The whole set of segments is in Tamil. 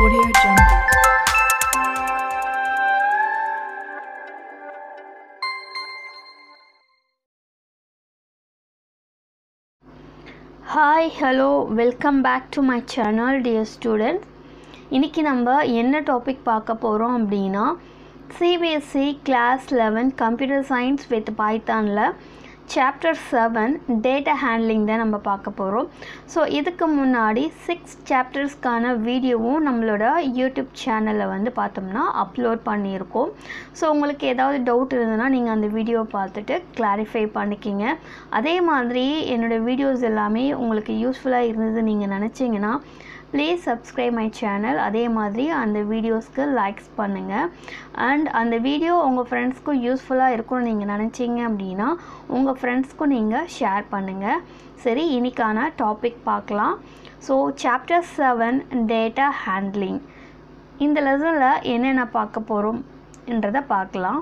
Audio Jungle. Hi hello welcome back to my channel dear students இன்றைக்கி நம்ம என்ன டாபிக் பார்க்க போகிறோம் அப்படின்னா CBSE class eleven computer science with பைத்தானில் சாப்டர் செவன் டேட்டா ஹேண்ட்லிங் தான் நம்ம பார்க்க போகிறோம் ஸோ இதுக்கு முன்னாடி சிக்ஸ் சாப்டர்ஸ்க்கான வீடியோவும் நம்மளோட யூடியூப் சேனலில் வந்து பார்த்தோம்னா அப்லோட் பண்ணியிருக்கோம் ஸோ உங்களுக்கு ஏதாவது டவுட் இருந்ததுன்னா நீங்கள் அந்த வீடியோவை பார்த்துட்டு கிளாரிஃபை பண்ணிக்கிங்க அதே மாதிரி என்னோடய வீடியோஸ் எல்லாமே உங்களுக்கு யூஸ்ஃபுல்லாக இருந்தது நீங்கள் நினச்சிங்கன்னா ப்ளீஸ் சப்ஸ்கிரைப் மை சேனல் அதே மாதிரி அந்த வீடியோஸ்க்கு லைக்ஸ் பண்ணுங்கள் அண்ட் அந்த வீடியோ உங்கள் ஃப்ரெண்ட்ஸ்க்கும் யூஸ்ஃபுல்லாக இருக்கும்னு நீங்கள் நினச்சிங்க அப்படின்னா உங்கள் ஃப்ரெண்ட்ஸ்க்கும் நீங்கள் ஷேர் பண்ணுங்கள் சரி இன்னைக்கான டாபிக் பார்க்கலாம் so chapter seven data handling இந்த லெசனில் என்னென்ன பார்க்க போகிறோம்ன்றதை பார்க்கலாம்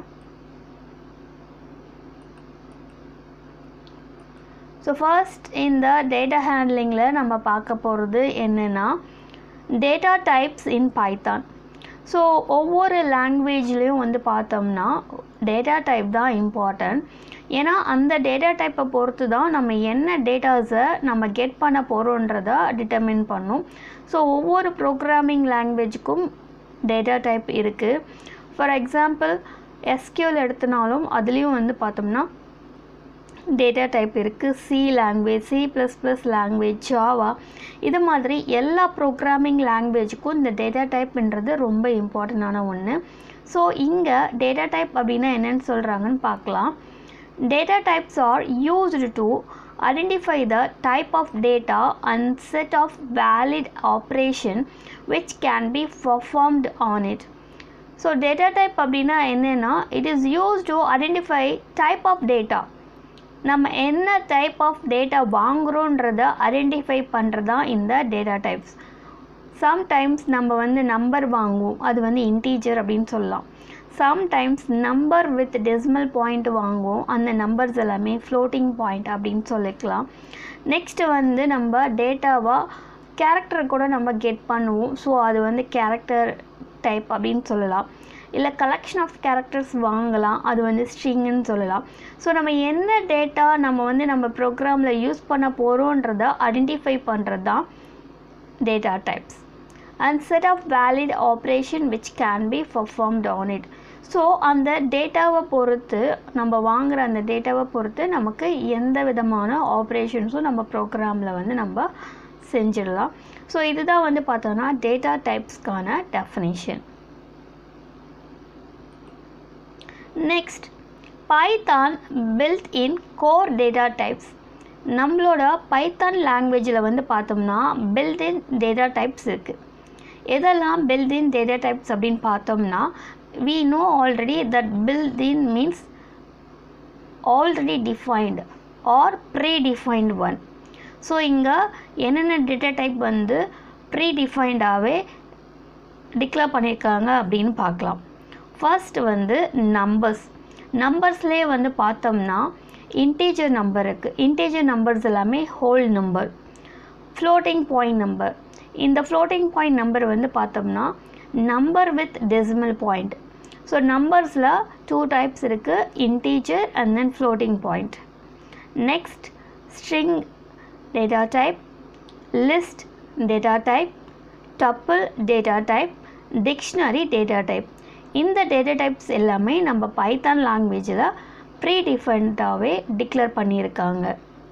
ஸோ ஃபர்ஸ்ட் இந்த டேட்டா ஹேண்ட்லிங்கில் நம்ம பார்க்க போகிறது என்னென்னா data types in Python so ஒவ்வொரு லாங்குவேஜ்லேயும் வந்து பார்த்தோம்னா டேட்டா டைப் தான் இம்பார்ட்டன்ட் ஏன்னா அந்த டேட்டா டைப்பை பொறுத்து தான் நம்ம என்ன டேட்டாஸை நம்ம கெட் பண்ண போகிறோன்றதை டிட்டர்மின் பண்ணும் ஸோ ஒவ்வொரு ப்ரோக்ராமிங் லாங்குவேஜுக்கும் டேட்டா டைப் இருக்குது ஃபார் எக்ஸாம்பிள் எஸ்கியூல் எடுத்தனாலும் அதுலேயும் வந்து பார்த்தோம்னா டேட்டா டைப் இருக்குது C language C plus plus language Java இது மாதிரி எல்லா ப்ரோக்ராமிங் லாங்குவேஜுக்கும் இந்த டேட்டா டைப்ன்றது ரொம்ப இம்பார்ட்டண்டான ஒன்று ஸோ இங்கே டேட்டா டைப் அப்படின்னா என்னென்னு சொல்கிறாங்கன்னு பார்க்கலாம் data types are used to identify the type of data and set of valid operation which can be performed on it so data type அப்படின்னா என்னென்னா it is use to identify type of data நம்ம என்ன டைப் ஆஃப் டேட்டா வாங்குகிறோன்றத ஐடென்டிஃபை பண்ணுறது தான் இந்த டேட்டா டைப்ஸ் சம்டைம்ஸ் நம்ம வந்து நம்பர் வாங்குவோம் அது வந்து இன்டீஜர் அப்படின்னு சொல்லலாம் sometimes number with decimal point வாங்குவோம் அந்த நம்பர்ஸ் எல்லாமே ஃப்ளோட்டிங் பாயிண்ட் அப்படின்னு சொல்லிக்கலாம் நெக்ஸ்ட்டு வந்து நம்ம டேட்டாவாக கேரக்டர் கூட நம்ம கெட் பண்ணுவோம் ஸோ அது வந்து கேரக்டர் டைப் அப்படின்னு சொல்லலாம் இல்லை கலெக்ஷன் ஆஃப் கேரக்டர்ஸ் வாங்கலாம் அது வந்து ஸ்ட்ரிங்குன்னு சொல்லலாம் ஸோ நம்ம என்ன டேட்டா நம்ம வந்து நம்ம ப்ரோக்ராமில் யூஸ் பண்ண போகிறோன்றத ஐடென்டிஃபை பண்ணுறது தான் data types and set of valid operation which can be performed on it so அந்த டேட்டாவை பொறுத்து நம்ம வாங்குகிற அந்த டேட்டாவை பொறுத்து நமக்கு எந்த விதமான ஆப்ரேஷன்ஸும் நம்ம ப்ரோக்ராமில் வந்து நம்ம செஞ்சிடலாம் ஸோ இதுதான் வந்து பார்த்தோன்னா டேட்டா டைப்ஸ்க்கான definition next Python built in core data types நம்மளோட பைத்தான் லாங்குவேஜில் வந்து பார்த்தோம்னா பில்ட் இன் டேட்டா டைப்ஸ் இருக்குது எதெல்லாம் பில்ட் இன் டேட்டா டைப்ஸ் அப்படின்னு பார்த்தோம்னா we know already that built in means already defined or predefined one so இங்கே என்னென்ன டேட்டா டைப் வந்து ப்ரீ டிஃபைன்டாகவே டிக்ளேர் பண்ணியிருக்காங்க அப்படின்னு பார்க்கலாம் ஃபர்ஸ்ட் வந்து நம்பர்ஸ் நம்பர்ஸ்லேயே வந்து பார்த்தோம்னா இன்டீஜர் நம்பர் இருக்குது இன்டீஜர் நம்பர்ஸ் எல்லாமே whole number floating point number இந்த ஃப்ளோட்டிங் பாயிண்ட் நம்பர் வந்து பார்த்தோம்னா number with decimal point so நம்பர்ஸில் டூ டைப்ஸ் இருக்குது integer and then floating point next string data type list data type tuple data type dictionary data type இந்த டேட்டா டைப்ஸ் எல்லாமே நம்ம பைத்தான் லாங்குவேஜில் ப்ரீ டிஃபைன்டாகவே டிக்ளேர் பண்ணியிருக்காங்க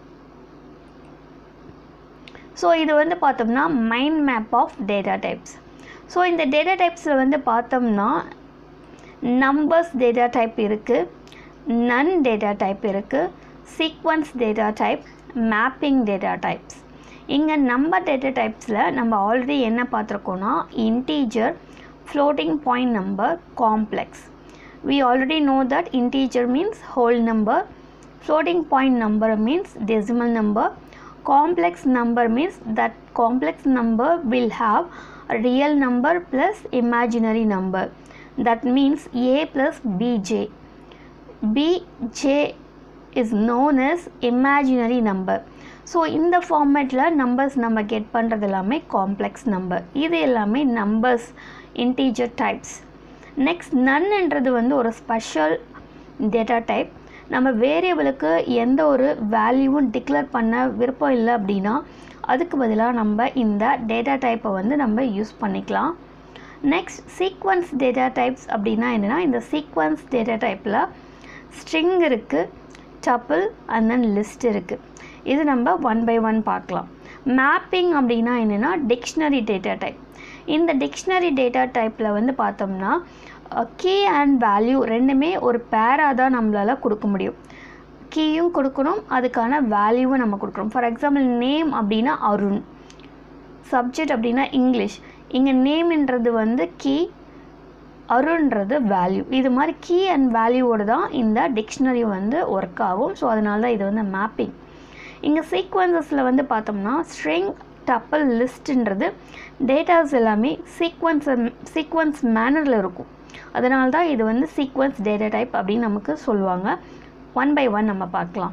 ஸோ இது வந்து பார்த்தோம்னா mind map of data types so இந்த டேட்டா டைப்ஸில் வந்து பார்த்தோம்னா நம்பர்ஸ் டேட்டா டைப் இருக்குது நன் டேட்டா டைப் இருக்குது sequence data type mapping data types இங்கே நம்பர் டேட்டா டைப்ஸில் நம்ம ஆல்ரெடி என்ன பார்த்துருக்கோன்னா integer floating point number complex we already know that integer means whole number floating point number means decimal number complex number means that complex number will have a real number plus imaginary number that means a plus bj bj is known as imaginary number so இந்த ஃபார்மேட்டில் நம்பர்ஸ் நம்ம கெட் பண்ணுறது எல்லாமே காம்ப்ளெக்ஸ் நம்பர் இது எல்லாமே நம்பர்ஸ் இன்டீஜர் டைப்ஸ் நெக்ஸ்ட் நன்ன்றது வந்து ஒரு ஸ்பெஷல் டேட்டா டைப் நம்ம வேரியபிளுக்கு எந்த ஒரு வேல்யூவும் டிக்ளேர் பண்ண விருப்பம் இல்லை அப்படின்னா அதுக்கு பதிலாக நம்ம இந்த டேட்டா டைப்பை வந்து நம்ம யூஸ் பண்ணிக்கலாம் நெக்ஸ்ட் சீக்வன்ஸ் டேட்டா டைப்ஸ் அப்படின்னா என்னென்னா இந்த சீக்வன்ஸ் டேட்டா டைப்பில் ஸ்ட்ரிங் இருக்குது டப்பிள் அண்ட் தென் லிஸ்ட் இருக்குது இது நம்ம ஒன் பை ஒன் பார்க்கலாம் மேப்பிங் அப்படின்னா என்னென்னா டிக்ஷனரி டேட்டா டைப் இந்த டிக்ஷனரி டேட்டா டைப்பில் வந்து பார்த்தோம்னா கீ அண்ட் வேல்யூ ரெண்டுமே ஒரு பேராக தான் நம்மளால் கொடுக்க முடியும் கீயும் கொடுக்கணும் அதுக்கான வேல்யூவும் நம்ம கொடுக்குறோம் ஃபார் எக்ஸாம்பிள் நேம் அப்படின்னா அருண் சப்ஜெக்ட் அப்படின்னா இங்கிலீஷ் இங்கே நேம்ன்றது வந்து கீ அருன்றது வேல்யூ இது மாதிரி கீ அண்ட் வேல்யூவோடு தான் இந்த டிக்ஷனரி வந்து ஒர்க் ஆகும் ஸோ அதனால தான் இது வந்து மேப்பிங் இங்கே சீக்வன்சஸில் வந்து பார்த்தோம்னா ஸ்ட்ரிங் டப்பல் லிஸ்ட்டுன்றது டேட்டாஸ் எல்லாமே சீக்வன்ஸ் சீக்வன்ஸ் மேனரில் இருக்கும் அதனால தான் இது வந்து சீக்வன்ஸ் டேட்டா டைப் அப்படின்னு நமக்கு சொல்லுவாங்க ஒன் பை ஒன் நம்ம பார்க்கலாம்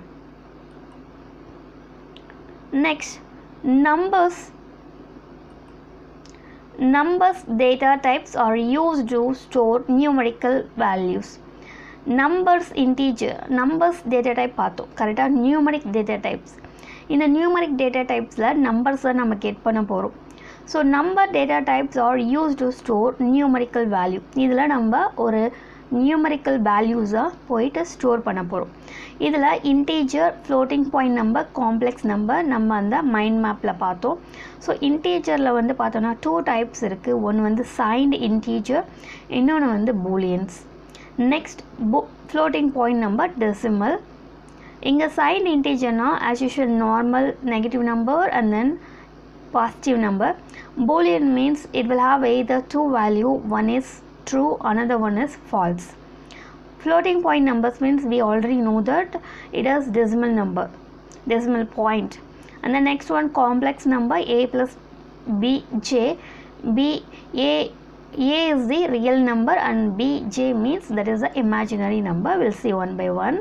next numbers numbers data types are used to store numerical values numbers integer numbers data type பார்த்தோம் கரெக்டாக numeric data types இந்த numeric data typesல நம்பர்ஸை நம்ம கெட் பண்ண போகிறோம் so number data types are use to store numerical value இதில் நம்ம ஒரு நியூமரிக்கல் வேல்யூஸாக போயிட்டு ஸ்டோர் பண்ண போகிறோம் இதில் integer floating point number complex number நம்ம அந்த மைண்ட் மேப்பில் பார்த்தோம் ஸோ இன்டீஜரில் வந்து பார்த்தோன்னா டூ டைப்ஸ் இருக்குது ஒன்று வந்து சைன்டு இன்டீஜர் இன்னொன்று வந்து பூலியன்ஸ் நெக்ஸ்ட் பு ஃப்ளோட்டிங் பாயிண்ட் நம்பர் டெசிமல் இங்கே சைன் இன்டீஜர்னா as usual normal negative number and then positive number boolean means it will have either two value one is true another one is false floating point numbers means we already know that it has decimal number decimal point and the next one complex number a plus b j b a a is the real number and b j means that is the imaginary number we'll see one by one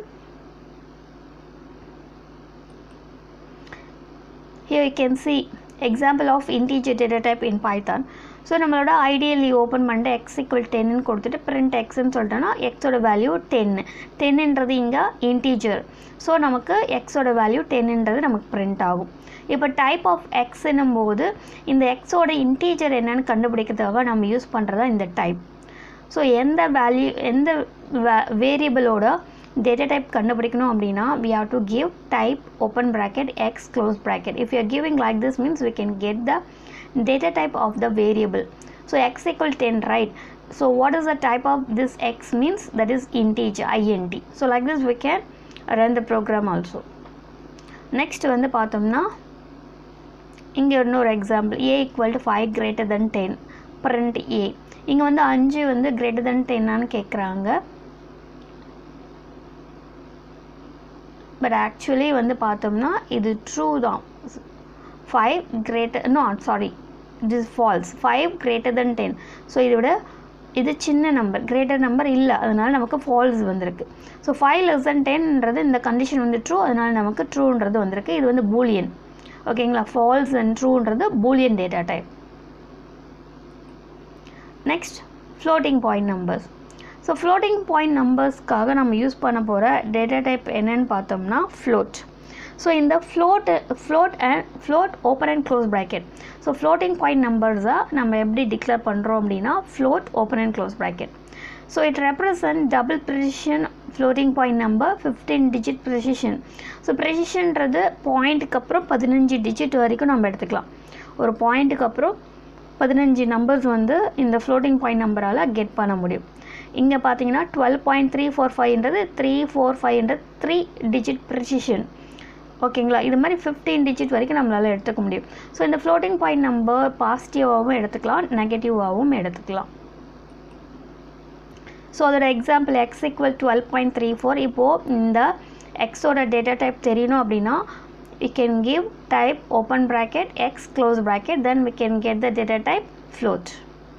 here you can see example of integer data type in Python so நம்மளோட ஐடியலி ஓப்பன் பண்ணிட்டு எக்ஸ் ஈக்குவல் டென்னு கொடுத்துட்டு பிரிண்ட் எக்ஸ்ன்னு சொல்லிட்டோன்னா எக்ஸோட வேல்யூ டென்னு டென்னுன்றது இங்கே இன்டீஜர் ஸோ நமக்கு எக்ஸோட வேல்யூ டென்னுன்றது நமக்கு பிரிண்ட் ஆகும் இப்போ டைப் ஆஃப் எக்ஸ்னும் போது இந்த எக்ஸோட இன்டீஜர் என்னன்னு கண்டுபிடிக்கிறதுக்காக நம்ம யூஸ் பண்ணுறதா இந்த டைப் ஸோ எந்த வேல்யூ எந்த வேரியபிளோட data type கண்டுபிடிக்கணும் அப்படின்னா we have to give type open bracket x close bracket if you are giving like this means we can get the data type of the variable so x equal 10 right so what is the type of this x means that is integer int so like this we can run the program also next வந்து பார்த்தோம்னா இங்கே இன்னொரு example A equal to five greater than ten print a இங்கே வந்து அஞ்சு வந்து கிரேட்டர் தென் டென்னான்னு கேட்குறாங்க பட் ஆக்சுவலி வந்து பார்த்தோம்னா இது ட்ரூ தான் five greater not sorry it is false five greater than ten so இதை விட இது சின்ன நம்பர் கிரேட்டர் நம்பர் இல்லை அதனால் நமக்கு ஃபால்ஸ் வந்திருக்கு ஸோ ஃபைவ் லெஸ் தென் டென்ன்றது இந்த கண்டிஷன் வந்து ட்ரூ அதனால் நமக்கு ட்ரூன்றது வந்திருக்கு இது வந்து பூலியன் ஓகேங்களா ஃபால்ஸ் அண்ட் ட்ரூன்றது boolean data type next floating point numbers so floating point நம்பர்ஸ்க்காக நம்ம யூஸ் பண்ண போகிற டேட்டா டைப் என்னன்னு பார்த்தோம்னா ஃப்ளோட் ஸோ இந்த float float and float open and close bracket so floating point நம்பர்ஸை நம்ம எப்படி டிக்ளேர் பண்ணுறோம் அப்படின்னா float open and close bracket so it represent double precision floating point number fifteen digit precision so ப்ரிசிஷன்றது பாயிண்ட்டுக்கு அப்புறம் பதினஞ்சு டிஜிட் வரைக்கும் நம்ம எடுத்துக்கலாம் ஒரு பாயிண்ட்டுக்கு அப்புறம் பதினஞ்சு நம்பர்ஸ் வந்து இந்த ஃப்ளோட்டிங் பாயிண்ட் நம்பரால் கெட் பண்ண முடியும் இங்கே பார்த்தீங்கன்னா டுவெல் பாயிண்ட் த்ரீ ஃபோர் ஃபைவ்ன்றது த்ரீ ஃபோர் ஃபைவ்ன்றது த்ரீ டிஜிட் ப்ரிசிஷன் ஓகேங்களா இது மாதிரி ஃபிஃப்டீன் டிஜிட் வரைக்கும் நம்மளால் எடுத்துக்க முடியும் ஸோ இந்த ஃப்ளோட்டிங் பாயிண்ட் நம்பர் பாசிட்டிவாகவும் எடுத்துக்கலாம் நெகட்டிவாகவும் எடுத்துக்கலாம் ஸோ அதோட example X equal twelve point three four இப்போது இந்த எக்ஸோட டேட்டா டைப் தெரியணும் அப்படின்னா we can give type open bracket x close bracket then we can get the data type float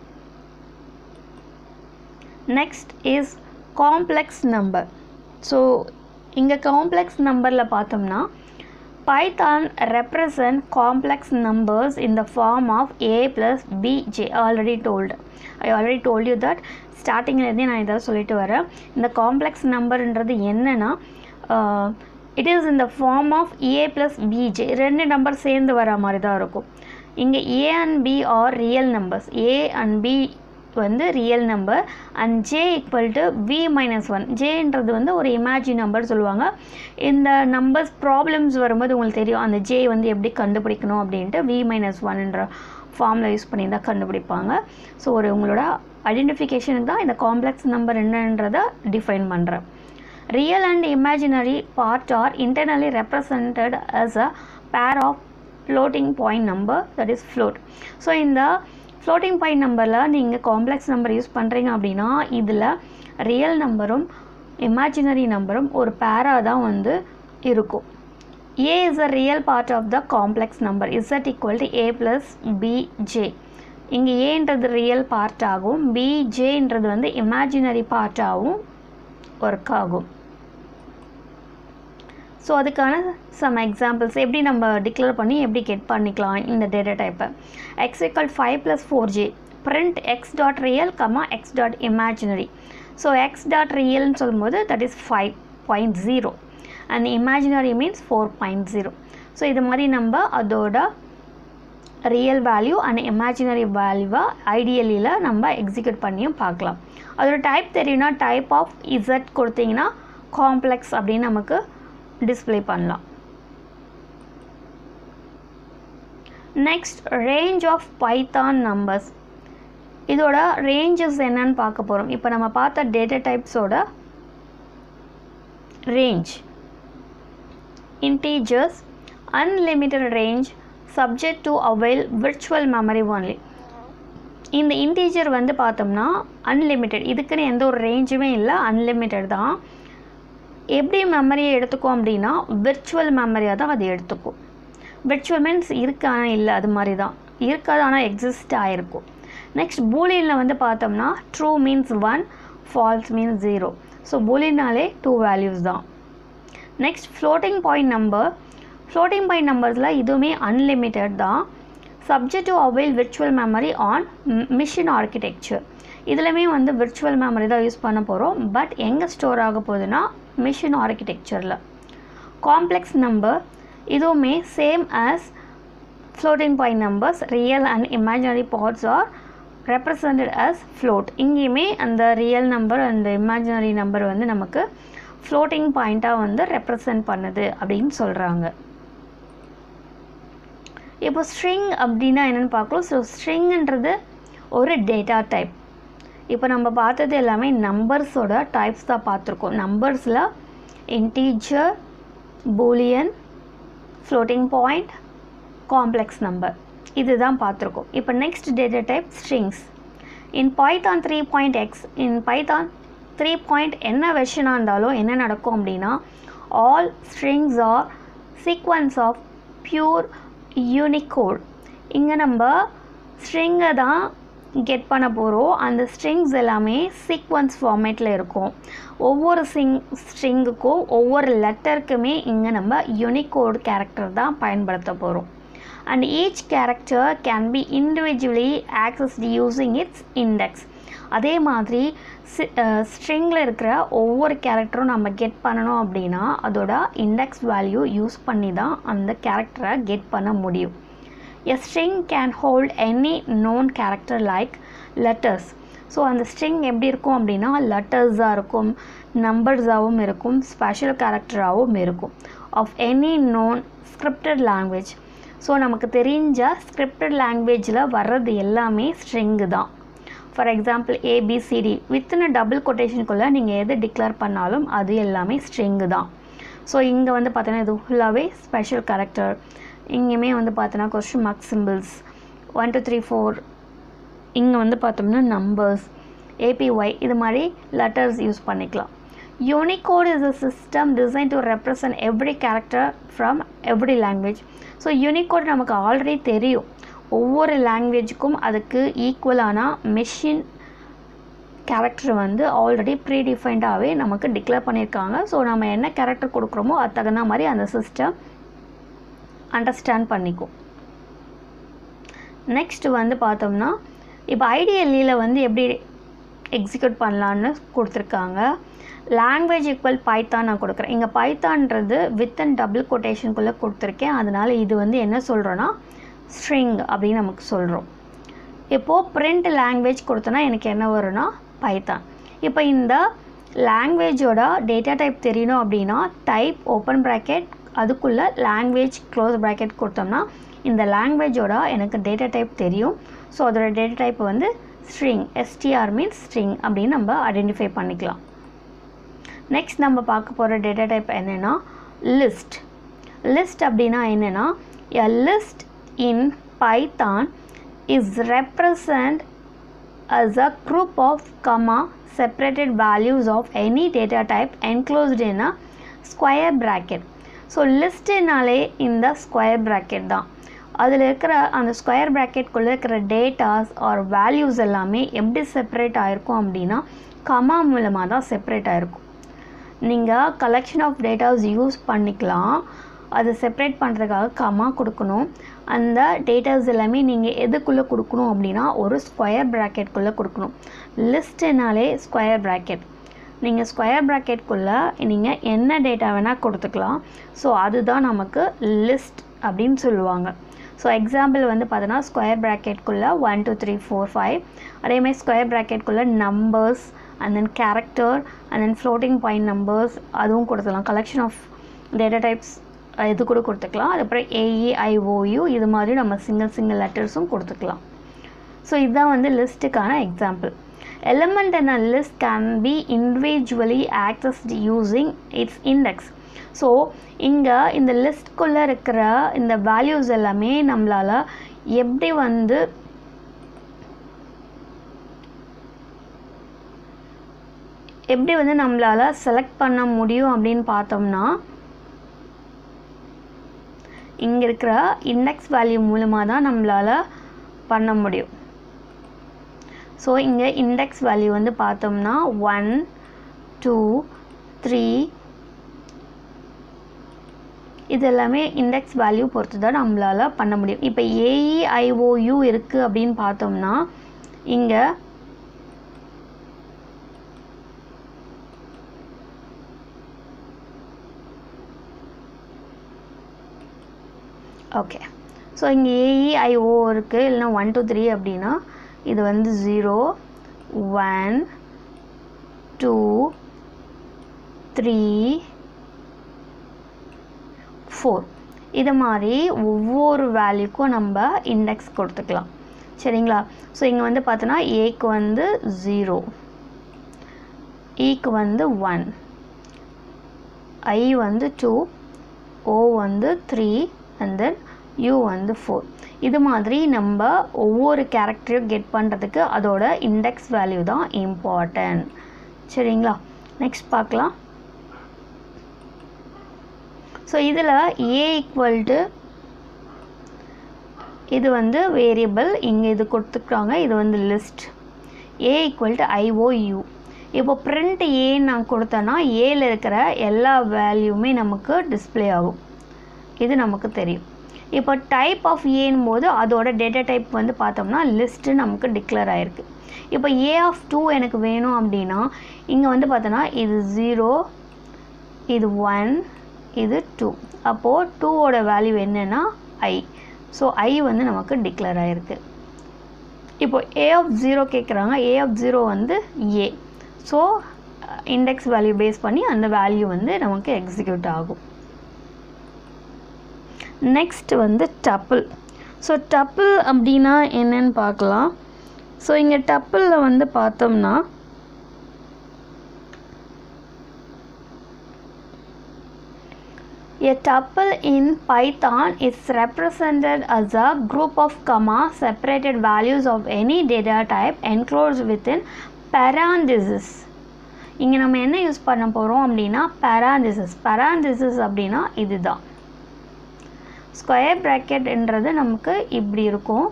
next is complex number so இங்கே காம்ப்ளெக்ஸ் நம்பரில் பார்த்தோம்னா Python represent complex numbers in the form of a plus b j already told I already told you that ஸ்டார்டிங்லேருந்தே நான் இதை சொல்லிட்டு வரேன் இந்த காம்ப்ளெக்ஸ் நம்பர்ன்றது என்னன்னா இட் இஸ் இந்த form of a plus bj ரெண்டு நம்பர் சேர்ந்து வர மாதிரி தான் இருக்கும் இங்கே a and b are real numbers a and b வந்து real number and j equal to v minus one ஜேன்றது வந்து ஒரு இமேஜின் நம்பர் சொல்லுவாங்க இந்த நம்பர்ஸ் ப்ராப்ளம்ஸ் வரும்போது உங்களுக்கு தெரியும் அந்த ஜே வந்து எப்படி கண்டுபிடிக்கணும் அப்படின்ட்டு வி மைனஸ் ஒன்ன்ற ஃபார்மில் யூஸ் பண்ணி தான் கண்டுபிடிப்பாங்க ஸோ ஒரு உங்களோட ஐடென்டிஃபிகேஷனுக்கு தான் இந்த காம்ப்ளெக்ஸ் நம்பர் என்னன்றதை டிஃபைன் பண்ணுறேன் real and imaginary part are internally represented as a pair of floating point number that is float so இந்த ஃப்ளோட்டிங் பாயிண்ட் நம்பரில் நீங்கள் காம்ப்ளெக்ஸ் நம்பர் யூஸ் பண்ணுறீங்க அப்படின்னா இதில் ரியல் நம்பரும் இமேஜினரி நம்பரும் ஒரு பேராக தான் வந்து இருக்கும் a is a real part of the complex number z equal to a plus bj இங்கே ஏன்றது ரியல் பார்ட் ஆகும் பிஜேன்றது வந்து இமேஜினரி பார்ட்டாகவும் ஒர்க் ஆகும் ஸோ அதுக்கான சம் எக்ஸாம்பிள்ஸ் எப்படி நம்ம டிக்ளேர் பண்ணி எப்படி கெட் பண்ணிக்கலாம் இந்த டேட்டா டைப்பை x equal five plus four j print x dot real comma x dot imaginary so x dot ரியல்னு சொல்லும்போது that is five point zero and imaginary means four point zero so இது மாதிரி நம்ம அதோட ரியல் வேல்யூ அண்ட் இமேஜினரி வேல்யூவை ஐடியலியில் நம்ம எக்ஸிக்யூட் பண்ணியும் பார்க்கலாம் அதோட டைப் தெரியும்னா டைப் ஆஃப் இசட் கொடுத்தீங்கன்னா காம்ப்ளெக்ஸ் அப்படின்னு நமக்கு டிஸ்ப்ளே பண்ணலாம் next range of Python numbers இதோட ரேஞ்சஸ் என்னன்னு பார்க்க போகிறோம் இப்போ நம்ம பார்த்த டேட்டா டைப்ஸோட range integers unlimited range subject to avail virtual memory only இந்த இன்டீஜர் வந்து பார்த்தோம்னா அன்லிமிட்டெட் இதுக்குன்னு எந்த ஒரு ரேஞ்சுமே இல்லை அன்லிமிட்டெட் தான் எப்படி மெமரியை எடுத்துக்கும் அப்படின்னா விர்ச்சுவல் மெமரியாக தான் அது எடுத்துக்கும் விர்ச்சுவல் மீன்ஸ் இருக்கு ஆனால் இல்லை அது மாதிரி தான் இருக்காது ஆனால் எக்ஸிஸ்ட் ஆகிருக்கும் நெக்ஸ்ட் பூலியனில் வந்து பார்த்தோம்னா true means one false means zero so பூலியனாலே டூ வேல்யூஸ் தான் next floating point number floating point நம்பர்ஸில் இதுவுமே அன்லிமிட்டெட் தான் subject to avail virtual memory on machine architecture இதுலையுமே வந்து விர்ச்சுவல் மெமரி தான் யூஸ் பண்ண போகிறோம் பட் எங்கே ஸ்டோர் ஆக போகுதுன்னா மிஷின் ஆர்கிடெக்சரில் காம்ப்ளெக்ஸ் நம்பர் இதுவுமே same as floating point numbers real and imaginary parts are represented as float இங்கேயுமே அந்த ரியல் நம்பர் அந்த இமேஜினரி நம்பர் வந்து நமக்கு ஃப்ளோட்டிங் பாயிண்ட்டாக வந்து ரெப்ரசன்ட் பண்ணுது அப்படின்னு சொல்கிறாங்க இப்போ ஸ்ட்ரிங் அப்படின்னா என்னென்னு பார்க்குறோம் ஸோ ஸ்ட்ரிங்ன்றது ஒரு டேட்டா டைப் இப்போ நம்ம பார்த்தது எல்லாமே நம்பர்ஸோட டைப்ஸ் தான் பார்த்துருக்கோம் நம்பர்ஸில் integer boolean floating point complex number இதுதான் பார்த்துருக்கோம் இப்போ next data type strings in Python three point x in Python three point என்ன வெர்ஷனாக இருந்தாலும் என்ன நடக்கும் அப்படின்னா all strings are sequence of pure Unicode இங்கே நம்ம ஸ்ட்ரிங்கை தான் கெட் பண்ண போகிறோம் அந்த ஸ்ட்ரிங்ஸ் எல்லாமே சீக்வன்ஸ் ஃபார்மேட்டில் இருக்கும் ஒவ்வொரு சிங் ஸ்ட்ரிங்குக்கும் ஒவ்வொரு லெட்டருக்குமே இங்கே நம்ம யூனிகோட் கேரக்டர் தான் பயன்படுத்த போகிறோம் and each character can be individually accessed using its index அதே மாதிரி ஸ்ட்ரிங்கில் இருக்கிற ஒவ்வொரு கேரக்டரும் நம்ம கெட் பண்ணணும் அப்படின்னா அதோட இண்டெக்ஸ் வேல்யூ யூஸ் பண்ணி தான் அந்த கேரக்டரை கெட் பண்ண முடியும் a string can hold any known character like letters so அந்த ஸ்ட்ரிங் எப்படி இருக்கும் அப்படின்னா லெட்டர்ஸாக இருக்கும் நம்பர்ஸாகவும் இருக்கும் ஸ்பெஷல் கேரக்டராகவும் இருக்கும் of any known scripted language so நமக்கு தெரிஞ்ச ஸ்கிரிப்டட் லாங்குவேஜில் வர்றது எல்லாமே ஸ்ட்ரிங்கு தான் for example ABCD within double கொட்டேஷனுக்குள்ளே நீங்கள் எது டிக்ளேர் பண்ணாலும் அது எல்லாமே ஸ்ட்ரிங்கு தான் ஸோ இங்கே வந்து பார்த்தோன்னா இது ஃபுல்லாகவே ஸ்பெஷல் கேரக்டர் இங்கேயுமே வந்து பார்த்தோன்னா question mark symbols one two three four இங்கே வந்து பார்த்தோம்னா நம்பர்ஸ் ஏபிஒய் இது மாதிரி லெட்டர்ஸ் யூஸ் பண்ணிக்கலாம் Unicode is a system design to represent every character from every language so Unicode நமக்கு ஆல்ரெடி தெரியும் ஒவ்வொரு லாங்குவேஜுக்கும் அதுக்கு ஈக்குவலான மெஷின் கேரக்டர் வந்து ஆல்ரெடி ப்ரீ டிஃபைன்டாகவே நமக்கு டிக்ளேர் பண்ணியிருக்காங்க ஸோ நம்ம என்ன கேரக்டர் கொடுக்குறோமோ அது தகுந்த மாதிரி அந்த சிஸ்டம் அண்டர்ஸ்டாண்ட் பண்ணிக்கும் நெக்ஸ்ட் வந்து பார்த்தோம்னா இப்போ ஐடிஎல்லியில் வந்து எப்படி எக்ஸிக்யூட் பண்ணலான்னு கொடுத்துருக்காங்க லாங்குவேஜ் ஈக்குவல் பைத்தான் நான் கொடுக்குறேன் இங்கே பைத்தான்றது வித் அண்ட் டபுள் கொட்டேஷனுக்குள்ளே கொடுத்துருக்கேன் அதனால் இது வந்து என்ன சொல்கிறோன்னா ஸ்ட்ரிங் அப்படின்னு நமக்கு சொல்கிறோம் இப்போது பிரிண்ட் லாங்குவேஜ் கொடுத்தோன்னா எனக்கு என்ன வரும்னா பைத்தான் இப்போ இந்த லாங்குவேஜோட டேட்டா டைப் தெரியணும் அப்படின்னா டைப் ஓப்பன் ப்ராக்கெட் அதுக்குள்ளே லாங்குவேஜ் க்ளோஸ் ப்ராக்கெட் கொடுத்தோம்னா இந்த லாங்குவேஜோட எனக்கு டேட்டா டைப் தெரியும் ஸோ அதோட டேட்டா டைப் வந்து ஸ்ட்ரிங் எஸ்டிஆர் மீன்ஸ் ஸ்ட்ரிங் அப்படின்னு நம்ம ஐடென்டிஃபை பண்ணிக்கலாம் நெக்ஸ்ட் நம்ம பார்க்க போகிற டேட்டா டைப் என்னென்னா லிஸ்ட் லிஸ்ட் அப்படின்னா என்னென்னா a list in Python is represent as a group of comma separated values of any data type enclosed in a square bracket so லிஸ்ட்டுனாலே இந்த ஸ்கொயர் ப்ராக்கெட் தான் அதில் இருக்கிற அந்த ஸ்கொயர் ப்ராக்கெட்குள்ளே இருக்கிற டேட்டாஸ் ஆர் வேல்யூஸ் எல்லாமே எப்படி செப்பரேட் ஆகிருக்கும் அப்படின்னா கமா மூலமாக தான் செப்பரேட் ஆகிருக்கும் நீங்கள் கலெக்ஷன் ஆஃப் டேட்டாஸ் யூஸ் பண்ணிக்கலாம் அதை செப்பரேட் பண்ணுறதுக்காக கமா கொடுக்கணும் அந்த டேட்டாஸ் எல்லாமே நீங்கள் எதுக்குள்ளே கொடுக்கணும் அப்படின்னா ஒரு ஸ்கொயர் ப்ராக்கெட்குள்ளே கொடுக்கணும் லிஸ்ட்டுனாலே ஸ்கொயர் ப்ராக்கெட் நீங்கள் ஸ்கொயர் ப்ராக்கெட்குள்ளே நீங்கள் என்ன டேட்டா வேணால் கொடுத்துக்கலாம் ஸோ அதுதான் நமக்கு லிஸ்ட் அப்படின்னு சொல்லுவாங்க ஸோ எக்ஸாம்பிள் வந்து பார்த்தோன்னா ஸ்கொயர் ப்ராக்கெட்குள்ளே one two three four five அதேமாதிரி ஸ்கொயர் ப்ராக்கெட்குள்ளே numbers and then character and then floating point numbers அதுவும் கொடுத்துக்கலாம் கலெக்ஷன் ஆஃப் டேட்டா டைப்ஸ் இது கூட கொடுத்துக்கலாம் அதுக்கப்புறம் ஏஇஐஓயு இது மாதிரி நம்ம சிங்கிள் சிங்கிள் லெட்டர்ஸும் கொடுத்துக்கலாம் ஸோ இதுதான் வந்து லிஸ்ட்டுக்கான example element in a list can be individually accessed using its index so இங்கே இந்த லிஸ்ட்குள்ளே இருக்கிற இந்த வேல்யூஸ் எல்லாமே நம்மளால் எப்படி வந்து எப்படி வந்து நம்மளால் செலக்ட் பண்ண முடியும் அப்படின்னு பார்த்தோம்னா இங்கே இருக்கிற இண்டெக்ஸ் வேல்யூ மூலமாக தான் நம்மளால் பண்ண முடியும் ஸோ இங்கே இண்டெக்ஸ் வேல்யூ வந்து பார்த்தோம்னா ஒன் டூ த்ரீ இது எல்லாமே இண்டெக்ஸ் வேல்யூ பொறுத்து தான் நம்மளால் பண்ண முடியும் இப்போ ஏஇஐஓயு இருக்குது அப்படின்னு பார்த்தோம்னா இங்கே ஓகே ஸோ இங்கே ஏஇஐஓ இருக்குது இல்லைனா ஒன் டூ த்ரீ அப்படின்னா இது வந்து zero one two three four இது மாதிரி ஒவ்வொரு வேல்யூக்கும் நம்ம இண்டெக்ஸ் கொடுத்துக்கலாம் சரிங்களா ஸோ இங்கே வந்து பார்த்தோன்னா ஏக்கு வந்து ஜீரோ ஈக்கு வந்து ஒன் ஐ வந்து டூ ஓ வந்து த்ரீ அண்ட் தென் யூ வந்து ஃபோர் இது மாதிரி நம்ம ஒவ்வொரு கேரக்டரையும் கெட் பண்ணுறதுக்கு அதோட இண்டெக்ஸ் வேல்யூ தான் இம்பார்ட்டன்ட் சரிங்களா நெக்ஸ்ட் பார்க்கலாம் ஸோ இதில் ஏ ஈக்குவல் டு இது வந்து வேரியபிள் இங்கே இது கொடுத்துருக்காங்க இது வந்து list A equal to I O U இப்போ பிரிண்ட் ஏன்னு நான் கொடுத்தேன்னா ஏல இருக்கிற எல்லா வேல்யூமே நமக்கு டிஸ்ப்ளே ஆகும் இது நமக்கு தெரியும் இப்போ டைப் ஆஃப் ஏன் போது அதோட டேட்டா டைப் வந்து பார்த்தோம்னா லிஸ்ட்டு நமக்கு டிக்ளேர் ஆகிருக்கு இப்போ ஏ ஆஃப் டூ எனக்கு வேணும் அப்படின்னா இங்கே வந்து பார்த்தோன்னா இது ஜீரோ இது ஒன் இது டூ அப்போது டூவோட வேல்யூ என்னென்னா ஐ ஸோ ஐ வந்து நமக்கு டிக்ளேர் ஆகிருக்கு இப்போ ஏ ஆஃப் ஜீரோ கேட்குறாங்க ஏ ஆஃப் ஜீரோ வந்து A so index value base பண்ணி அந்த வேல்யூ வந்து நமக்கு எக்ஸிக்யூட் ஆகும் நெக்ஸ்ட் வந்து டப்பிள் ஸோ டப்பிள் அப்படின்னா என்னன்னு பார்க்கலாம் ஸோ இங்கே டப்பிளில் வந்து பார்த்தோம்னா A tuple in Python is represented as a group of comma separated values of any data type enclosed within parentheses. இங்கே நம்ம என்ன யூஸ் பண்ண போகிறோம் அப்படின்னா parentheses. parentheses அப்படின்னா இதுதான் ஸ்கொயர் ப்ராக்கெட்ன்றது நமக்கு இப்படி இருக்கும்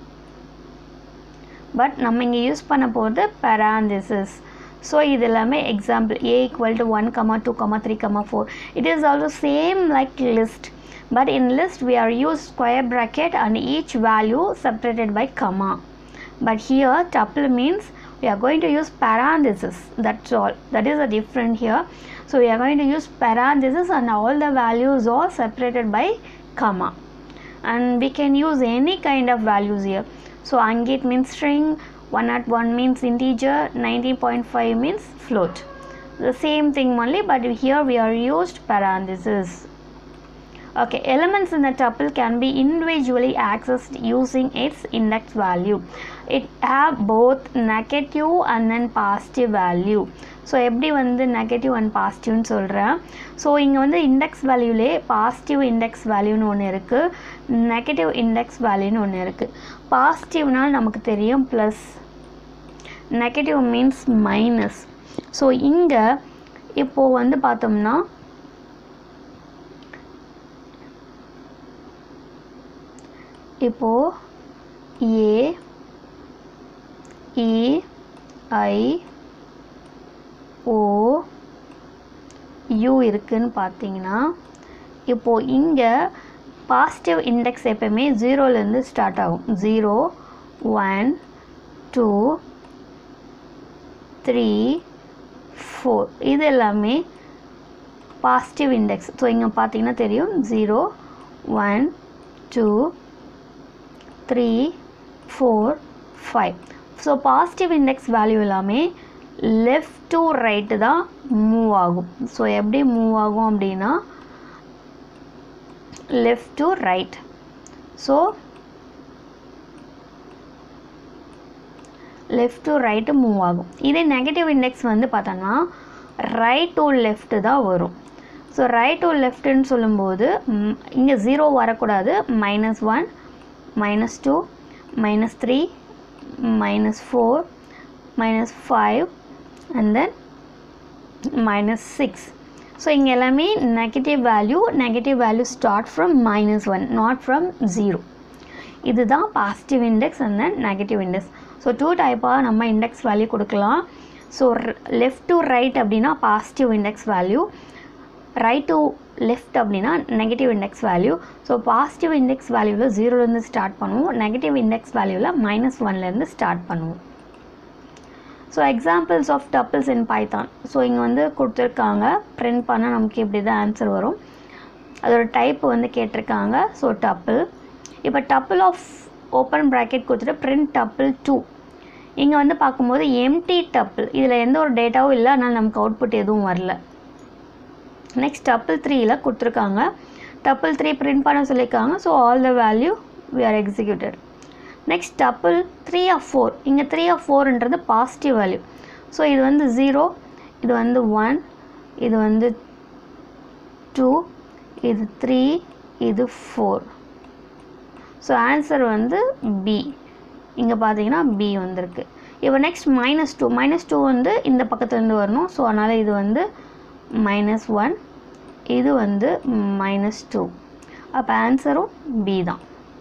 பட் நம்ம இங்கே யூஸ் பண்ண போகிறது parentheses. ஸோ இது எல்லாமே example A equal to one comma two comma three comma four it is also same like list but in list we are used square bracket and each value separated by comma but here tuple means we are going to use parenthesis that's all that is the different here so we are going to use parenthesis and all the values are separated by comma and we can use any kind of values here so angit means string 101 means integer 19.5 means float the same thing only but here we are used parenthesis okay elements in the tuple can be individually accessed using its index value it have both negative and then positive value so எப்படி வந்து நெகட்டிவ் அண்ட் பாசிட்டிவ்னு சொல்கிறேன் ஸோ இங்கே வந்து இண்டெக்ஸ் வேல்யூலே பாசிட்டிவ் இண்டெக்ஸ் வேல்யூன்னு ஒன்று இருக்குது நெகட்டிவ் இண்டெக்ஸ் வேல்யூன்னு ஒன்று இருக்குது பாசிட்டிவ்னால் நமக்கு தெரியும் plus negative means minus so இங்கே இப்போது வந்து பார்த்தோம்னா இப்போது ஏ இ ஐ ஓ யூ இருக்குன்னு பார்த்தீங்கன்னா இப்போது இங்கே பாசிட்டிவ் இண்டெக்ஸ் எப்போவுமே ஜீரோலேருந்து ஸ்டார்ட் ஆகும் zero one two three four இது எல்லாமே பாசிட்டிவ் இண்டெக்ஸ் ஸோ இங்கே பார்த்தீங்கன்னா தெரியும் zero one two three four five so positive index value எல்லாமே லெஃப்ட் டு ரைட்டு தான் மூவ் ஆகும் ஸோ எப்படி மூவ் ஆகும் அப்படின்னா left to right so left to right move ஆகும் இதே நெகட்டிவ் இண்டெக்ஸ் வந்து பார்த்தோன்னா ரைட் டு லெஃப்ட்டு தான் வரும் ஸோ ரைட் டு லெஃப்ட்டுன்னு சொல்லும்போது இங்கே ஜீரோ வரக்கூடாது minus one minus two minus three minus four minus five and then minus six so இங்கே எல்லாமே negative value negative value start from minus one not from zero இதுதான் positive index and then negative index so two டைப்பாக நம்ம இண்டெக்ஸ் வேல்யூ கொடுக்கலாம் ஸோ லெஃப்ட் டு ரைட் அப்படின்னா positive index value right to left அப்படின்னா negative index value so positive index வேல்யூவில் ஜீரோலேருந்து ஸ்டார்ட் பண்ணுவோம் நெகட்டிவ் இண்டெக்ஸ் வேல்யூவில் மைனஸ் ஒன்லேருந்து ஸ்டார்ட் பண்ணுவோம் so examples of tuples in Python so இங்கே வந்து கொடுத்துருக்காங்க பிரிண்ட் பண்ணால் நமக்கு இப்படி தான் ஆன்சர் வரும் அதோட டைப் வந்து கேட்டிருக்காங்க ஸோ டப்பிள் இப்போ டப்பிள் ஆஃப் ஓப்பன் ப்ராக்கெட் கொடுத்துட்டு பிரிண்ட் டப்பிள் டூ இங்கே வந்து பார்க்கும்போது எம்டி டப்பிள் இதில் எந்த ஒரு டேட்டாவும் இல்லை அதனால் நமக்கு அவுட்புட் எதுவும் வரல நெக்ஸ்ட் டப்பிள் த்ரீயில் கொடுத்துருக்காங்க டப்பிள் த்ரீ பிரிண்ட் பண்ண சொல்லியிருக்காங்க so all the value we are executed next tuple three of four இங்கே த்ரீ ஆஃப் ஃபோர்ன்றது பாசிட்டிவ் வேல்யூ ஸோ இது வந்து ஜீரோ இது வந்து ஒன் இது வந்து டூ இது த்ரீ இது ஃபோர் ஸோ ஆன்சர் வந்து பி இங்கே பார்த்தீங்கன்னா பி வந்திருக்கு இப்போ next minus two minus two வந்து இந்த பக்கத்துலேருந்து வரணும் ஸோ அதனால் இது வந்து மைனஸ் ஒன் இது வந்து மைனஸ் டூ அப்போ ஆன்சரும் பி தான்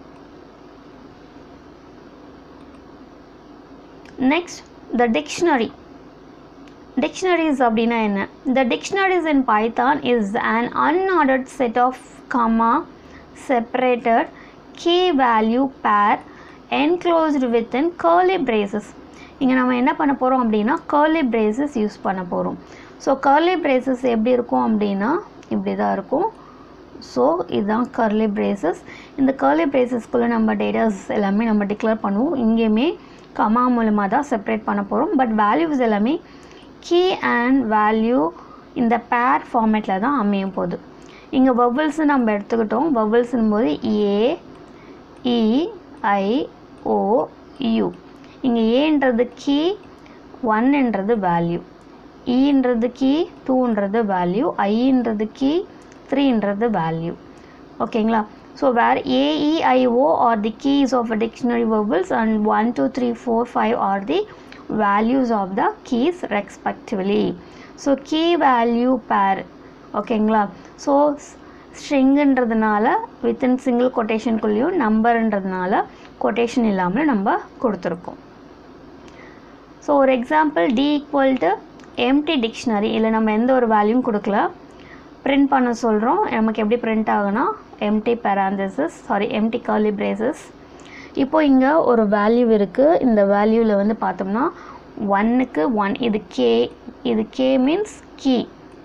நெக்ஸ்ட் த டிக்ஷனரி டிக்ஷனரிஸ் அப்படின்னா என்ன the dictionaries in Python is an unordered set of comma separated K value pair enclosed with in curly braces இங்கே நம்ம என்ன பண்ண போகிறோம் அப்படின்னா கர்லி பிரேசஸ் யூஸ் பண்ண போகிறோம் ஸோ கர்லி பிரேசஸ் எப்படி இருக்கும் அப்படின்னா இப்படி தான் இருக்கும் ஸோ இதுதான் கர்லி பிரேசஸ் இந்த கர்லி பிரேசஸ்க்குள்ளே நம்ம டேட்டாஸ் எல்லாமே நம்ம டிக்ளேர் பண்ணுவோம் இங்கேயுமே கமா மூலமாக தான் செப்பரேட் பண்ண போகிறோம் பட் வேல்யூஸ் எல்லாமே கீ அண்ட் வேல்யூ இந்த பேர் ஃபார்மேட்டில் தான் அமையும் போகுது இங்கே வவல்ஸ் நம்ம எடுத்துக்கிட்டோம் வவல்ஸ்னும் போது ஏ இ ஐ ஓ யூ இங்கே ஏன்றது கீ ஒன்ன்றது வேல்யூ ஈன்றது கீ டூன்றது வேல்யூ ஐன்றது கீ த்ரீன்றது வேல்யூ ஓகேங்களா so where A E I O are the keys of a dictionary vowels and one two three four five are the values of the keys respectively so key value pair ஓகேங்களா ஸோ ஸ்ட்ரிங்குன்றதுனால வித்தின் சிங்கிள் கொட்டேஷனுக்குள்ளேயும் நம்பர்ன்றதுனால கொட்டேஷன் இல்லாமல் நம்ம கொடுத்துருக்கோம் ஸோ ஒரு example D equal to empty dictionary இல்லை நம்ம எந்த ஒரு வேல்யூவும் கொடுக்கல பிரிண்ட் பண்ண சொல்கிறோம் நமக்கு எப்படி பிரிண்ட் ஆகுனா empty parenthesis sorry empty curly braces இப்போ இங்கே ஒரு வேல்யூ இருக்குது இந்த வேல்யூவில் வந்து பார்த்தோம்னா ஒன்னுக்கு ஒன் இது கே இது கே மீன்ஸ் கீ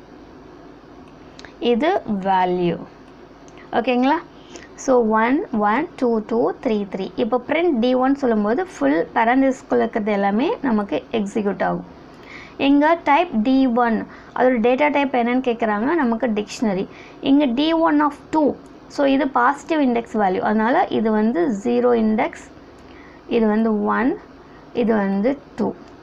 இது வேல்யூ ஓகேங்களா so one one two two three three இப்போ பிரிண்ட் டி ஒன் சொல்லும்போது ஃபுல் பேரண்டிஸ்குள்ளே இருக்கிறது எல்லாமே நமக்கு எக்ஸிக்யூட் ஆகும் இங்கே டைப் டி ஒன் அதோட டேட்டா டைப் என்னன்னு கேட்குறாங்க நமக்கு டிக்ஷனரி இங்கே D one of two so இது பாசிட்டிவ் இண்டெக்ஸ் வேல்யூ அதனால் இது வந்து ஜீரோ இண்டெக்ஸ் இது வந்து ஒன் இது வந்து two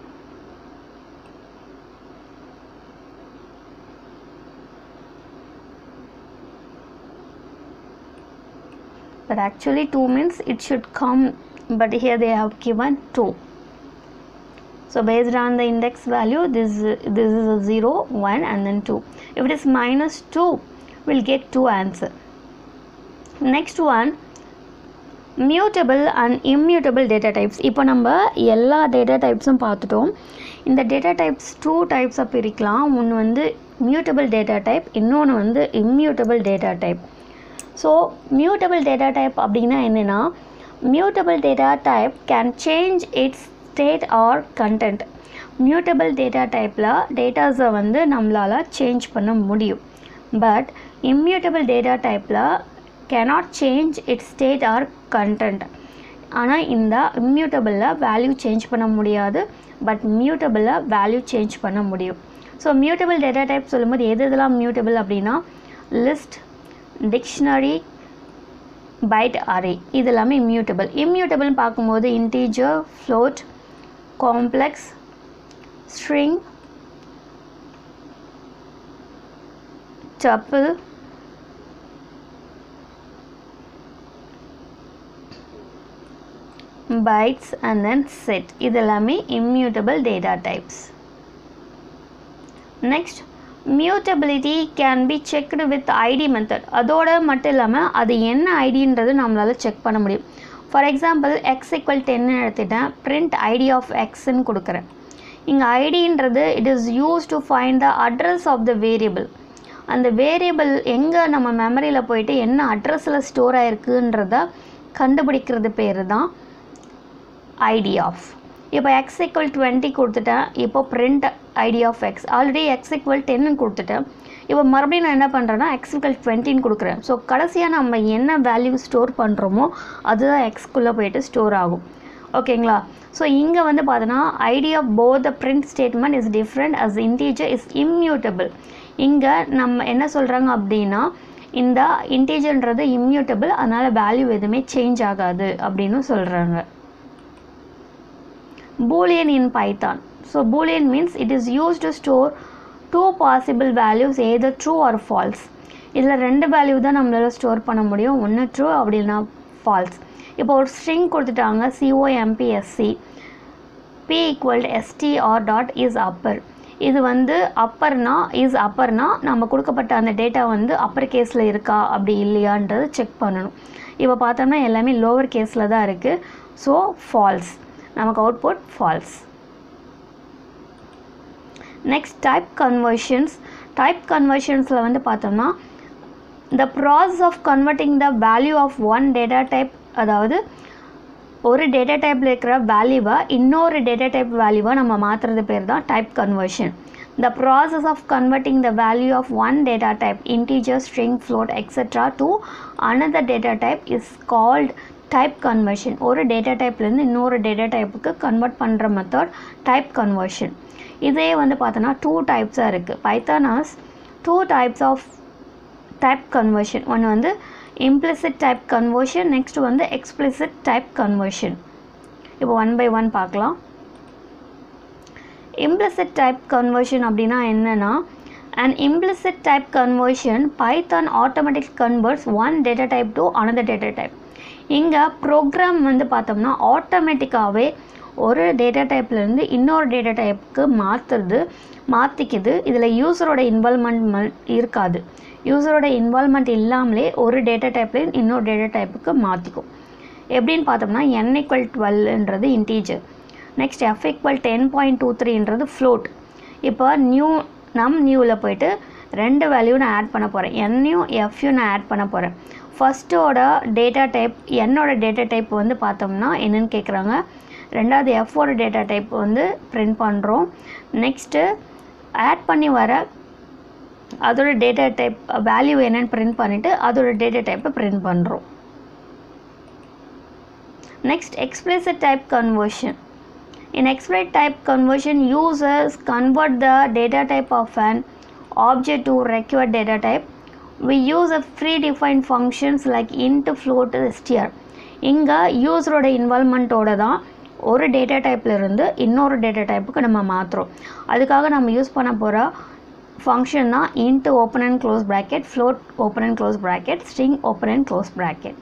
but actually 2 means it should come but here they have given 2 so based on the index value this this is a 0 1 and then 2 if it is minus 2 we'll get 2 answer next one mutable and immutable data types இப்போ நம்ம எல்லா டேட்டா டைப்ஸும் பார்த்துட்டோம் இந்த டேட்டா டைப்ஸ் டூ டைப்ஸாக பிரிக்கலாம் ஒன்று வந்து மியூட்டபிள் டேட்டா டைப் இன்னொன்று வந்து immutable data type so mutable data type அப்படின்னா என்னென்னா mutable data type can change its state or content mutable data டைப்பில் டேட்டாஸை வந்து நம்மளால் சேஞ்ச் பண்ண முடியும் பட் இம்யூட்டபிள் டேட்டா டைப்பில் cannot change its state or content ஆனால் இந்த இம்யூட்டபிளில் வேல்யூ சேஞ்ச் பண்ண முடியாது பட் மியூட்டபிளில் வேல்யூ சேஞ்ச் பண்ண முடியும் ஸோ மியூட்டபிள் டேட்டா டைப் சொல்லும்போது எது இதெல்லாம் மியூட்டபிள் அப்படின்னா லிஸ்ட் டிக்ஷனரி பைட் அரே இது எல்லாமே இம்யூட்டபிள் இம்யூட்டபிள்னு பார்க்கும்போது integer float complex string tuple bytes and then set இது எல்லாமே immutable data types next mutability can be checked with id method அதோட மட்டும் இல்லாமல் அது என்ன ஐடின்றது நம்மளால் செக் பண்ண முடியும் ஃபார் எக்ஸாம்பிள் எக்ஸ் ஈக்குவல் டென்னு எடுத்துட்டேன் print ஐடி ஆஃப் எக்ஸ்ன்னு கொடுக்குறேன் இங்கே ஐடின்றது it is use to find the address of the variable அந்த வேரியபிள் எங்கே நம்ம மெமரியில் போயிட்டு என்ன அட்ரஸில் ஸ்டோர் ஆயிருக்குன்றத கண்டுபிடிக்கிறது பேர் தான் ஐடி ஆஃப் இப்போ எக்ஸ் ஈக்குவல் டுவெண்ட்டி கொடுத்துட்டேன் இப்போ print ID of X already X equal டென்னு கொடுத்துட்டேன் இப்போ மறுபடியும் நான் என்ன பண்ணுறேன்னா எக்ஸ் ஈக்குவல் டுவெண்ட்டின்னு கொடுக்குறேன் ஸோ கடைசியாக நம்ம என்ன வேல்யூ ஸ்டோர் பண்ணுறோமோ அதுதான் எக்ஸ்குள்ளே போயிட்டு ஸ்டோர் ஆகும் ஓகேங்களா ஸோ இங்கே வந்து பார்த்தோன்னா ID of both the print statement is different as integer is immutable இங்கே நம்ம என்ன சொல்கிறாங்க அப்படின்னா இந்த இன்டீஜர்ன்றது இம்யூட்டபிள் அதனால் வேல்யூ எதுவுமே சேஞ்ச் ஆகாது அப்படின்னு சொல்கிறாங்க boolean in python so boolean means it is used to store two possible values either true or false இதில் ரெண்டு வேல்யூ தான் நம்மளால் ஸ்டோர் பண்ண முடியும் ஒன்று ட்ரூ அப்படின்னா ஃபால்ஸ் இப்போ ஒரு ஸ்ட்ரிங் கொடுத்துட்டாங்க C O M P S C B equal S T R dot is upper இது வந்து அப்பர்னா இஸ் அப்பர்னா நம்ம கொடுக்கப்பட்ட அந்த டேட்டா வந்து அப்பர் கேஸில் இருக்கா அப்படி இல்லையான்றது செக் பண்ணணும் இப்போ பார்த்தோம்னா எல்லாமே லோவர் கேஸில் தான் இருக்குது ஸோ ஃபால்ஸ் நமக்கு output false next type conversions type கன்வர்ஷன்ஸில் வந்து பார்த்தோம்னா the process of converting the value of one data type அதாவது ஒரு டேட்டா டைப்பில் இருக்கிற வேல்யூவை இன்னொரு டேட்டா டைப் வேல்யூவை நம்ம மாற்றுறது பேர் தான் type conversion the process of converting the value of one data type integer string float etcetera to another data type is called type conversion ஒரு டேட்டா டைப்லேருந்து இன்னொரு டேட்டா டைப்புக்கு கன்வெர்ட் பண்ணுற மெத்தட் டைப் கன்வர்ஷன் இதே வந்து பார்த்தோன்னா டூ டைப்ஸாக இருக்குது Python has two types of type conversion ஒன்று வந்து இம்ப்ளிசிட் டைப் கன்வர்ஷன் நெக்ஸ்ட் வந்து எக்ஸ்பிளிசிட் டைப் கன்வர்ஷன் இப்போ ஒன் பை ஒன் பார்க்கலாம் implicit type conversion அப்படின்னா என்னன்னா an implicit type conversion python automatically converts one data type to another data type இங்கே ப்ரோக்ராம் வந்து பார்த்தோம்னா ஆட்டோமேட்டிக்காகவே ஒரு டேட்டா டைப்லேருந்து இன்னொரு டேட்டா டைப்புக்கு மாற்றுறது மாற்றிக்குது இதில் யூசரோட இன்வால்மெண்ட் இருக்காது யூசரோட இன்வால்மெண்ட் இல்லாமலே ஒரு டேட்டா டைப்லேருந்து இன்னொரு டேட்டா டைப்புக்கு மாற்றிக்கும் எப்படின்னு பார்த்தோம்னா n ஈக்குவல் டுவெல்ன்றது integer next F equal ten point two த்ரீன்றது ஃப்ளோட் இப்போ நியூ நம் நியூவில் போயிட்டு ரெண்டு வேல்யூ நான் ஆட் பண்ண போகிறேன் என்னையும் எஃப்யும் நான் ஆட் பண்ண போகிறேன் ஃபஸ்ட்டோட டேட்டா டைப் என்னோட டேட்டா டைப் வந்து பார்த்தோம்னா என்னென்னு கேட்குறாங்க ரெண்டாவது எஃபோட டேட்டா டைப் வந்து பிரிண்ட் பண்ணுறோம் நெக்ஸ்ட்டு ஆட் பண்ணி வர அதோட டேட்டா டைப் வேல்யூ என்னன்னு பிரிண்ட் பண்ணிவிட்டு அதோட டேட்டா டைப்பை பிரிண்ட் பண்ணுறோம் next explicit type conversion in explicit type conversion users convert the data type of an object to required data type we use a predefined functions like int float str இங்கே யூஸரோட இன்வால்மெண்ட்டோட தான் ஒரு டேட்டா டைப்லேருந்து இன்னொரு டேட்டா டைப்புக்கு நம்ம மாற்றுறோம் அதுக்காக நம்ம யூஸ் பண்ண போகிற ஃபங்க்ஷன் தான் int open and close bracket float open and close bracket string open and close bracket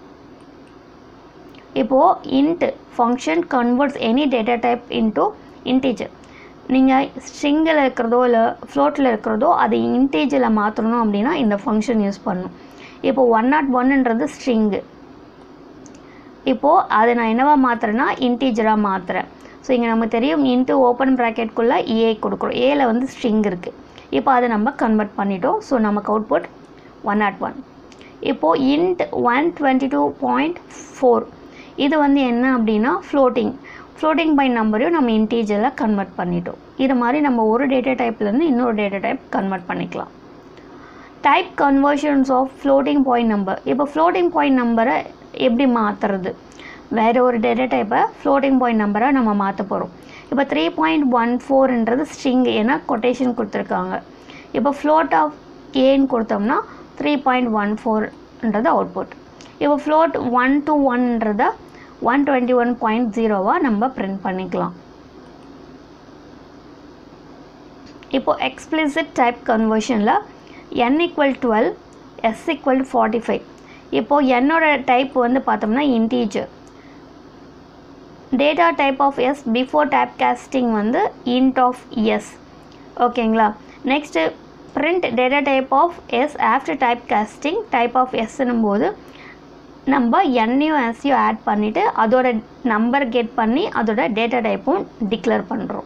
இப்போது int function converts any data type into integer நீங்கள் ஸ்ட்ரிங்கில் இருக்கிறதோ இல்லை ஃப்ளோட்டில் இருக்கிறதோ அதை இன்டீஜரில் மாற்றணும் அப்படின்னா இந்த ஃபங்க்ஷன் யூஸ் பண்ணணும் இப்போ ஒன் நாட் ஒன்னுன்றது ஸ்ட்ரிங்கு இப்போது அதை நான் என்னவா மாற்றுறேன்னா இன்டீஜராக மாற்றுறேன் ஸோ இங்கே நமக்கு தெரியும் இன்ட்டு ஓப்பன் ப்ராக்கெட்குள்ளே ஏ கொடுக்குறோம் ஏல வந்து ஸ்ட்ரிங் இருக்குது இப்போ அதை நம்ம கன்வெர்ட் பண்ணிட்டோம் ஸோ நமக்கு அவுட்புட் ஒன் நாட் ஒன் இப்போது int one twenty two point four இது வந்து என்ன அப்படின்னா ஃப்ளோட்டிங் ஃப்ளோட்டிங் பை நம்பரையும் நம்ம இன்டீஜரில் கன்வெர்ட் பண்ணிட்டோம் இது மாதிரி நம்ம ஒரு டேட்டா டைப்லேருந்து இன்னொரு டேட்டா டைப் கன்வெர்ட் பண்ணிக்கலாம் type conversions of floating point number இப்போ ஃப்ளோட்டிங் பாயிண்ட் நம்பரை எப்படி மாற்றுறது வேறு ஒரு டேட்டா டைப்பை ஃப்ளோட்டிங் பாயிண்ட் நம்பரை நம்ம மாற்ற போகிறோம் இப்போ த்ரீ பாயிண்ட் ஒன் ஃபோர்ன்றது ஸ்ட்ரிங் ஏன்னா கொட்டேஷன் கொடுத்துருக்காங்க இப்போ ஃப்ளோட் ஆஃப் ஏன்னு கொடுத்தோம்னா த்ரீ பாயிண்ட் ஒன் ஃபோர்ன்றது அவுட்புட் இப்போ ஃப்ளோட் ஒன் டு ஒன்ன்றத ஒன் டுவெண்ட்டி ஒன் பாயிண்ட் ஜீரோவாக நம்ம பிரிண்ட் பண்ணிக்கலாம் இப்போ எக்ஸ்பிளிசிட் டைப் கன்வர்ஷனில் n equal twelve S equal forty five இப்போது என்னோட டைப் வந்து பார்த்தோம்னா integer data type of S before type casting வந்து இன்ட் ஆஃப் எஸ் ஓகேங்களா next print data type of S after type casting type of எஸ்ன்னும் போது நம்ம என்னையும் எஸ்ஸையும் ஆட் பண்ணிவிட்டு அதோட நம்பர் கெட் பண்ணி அதோட டேட்டா டைப்பும் டிக்ளேர் பண்ணுறோம்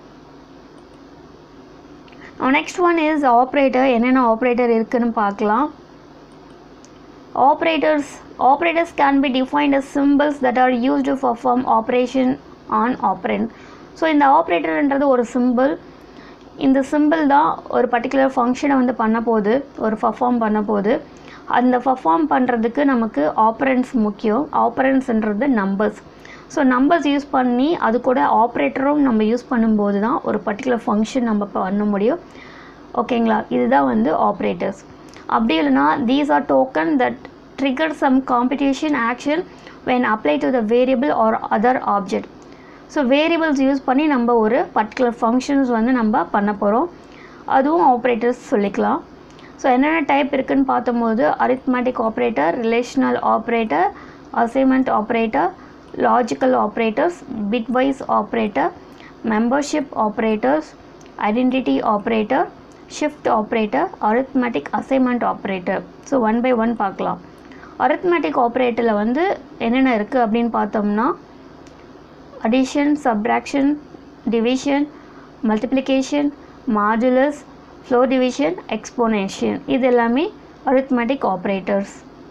நெக்ஸ்ட் ஒன் இஸ் ஆப்ரேட்டர் என்னென்ன ஆப்ரேட்டர் இருக்குன்னு பார்க்கலாம் operators operators can be defined as symbols that are used to perform operation on operand so இந்த ஆப்ரேட்டர்ன்றது ஒரு சிம்பிள் இந்த சிம்பிள் தான் ஒரு பர்டிகுலர் ஃபங்க்ஷனை வந்து பண்ண போகுது ஒரு பர்ஃபார்ம் பண்ண போகுது அந்த பர்ஃபார்ம் பண்ணுறதுக்கு நமக்கு ஆப்பரன்ஸ் முக்கியம் ஆப்பரன்ஸ்ன்றது நம்பர்ஸ் ஸோ நம்பர்ஸ் யூஸ் பண்ணி அது கூட ஆப்ரேட்டரும் நம்ம யூஸ் பண்ணும்போது தான் ஒரு பர்டிகுலர் ஃபங்க்ஷன் நம்ம பண்ண முடியும் ஓகேங்களா இதுதான் வந்து ஆப்ரேட்டர்ஸ் அப்படி இல்லைனா these are token that trigger some competition action when apply to the variable or other object so variables use பண்ணி நம்ம ஒரு பர்டிகுலர் ஃபங்க்ஷன்ஸ் வந்து நம்ம பண்ண போகிறோம் அதுவும் ஆப்ரேட்டர்ஸ் சொல்லிக்கலாம் ஸோ என்னென்ன டைப் இருக்குன்னு பார்த்தம்போது arithmetic operator relational operator assignment operator logical operators bitwise operator membership operators identity operator shift operator arithmetic assignment operator so one by one பார்க்கலாம் அரித்மெட்டிக் ஆப்ரேட்டரில் வந்து என்னென்ன இருக்குது அப்படின்னு பார்த்தோம்னா addition, subtraction, division, multiplication, modulus, flow division, exponential இது எல்லாமே arithmetic operators.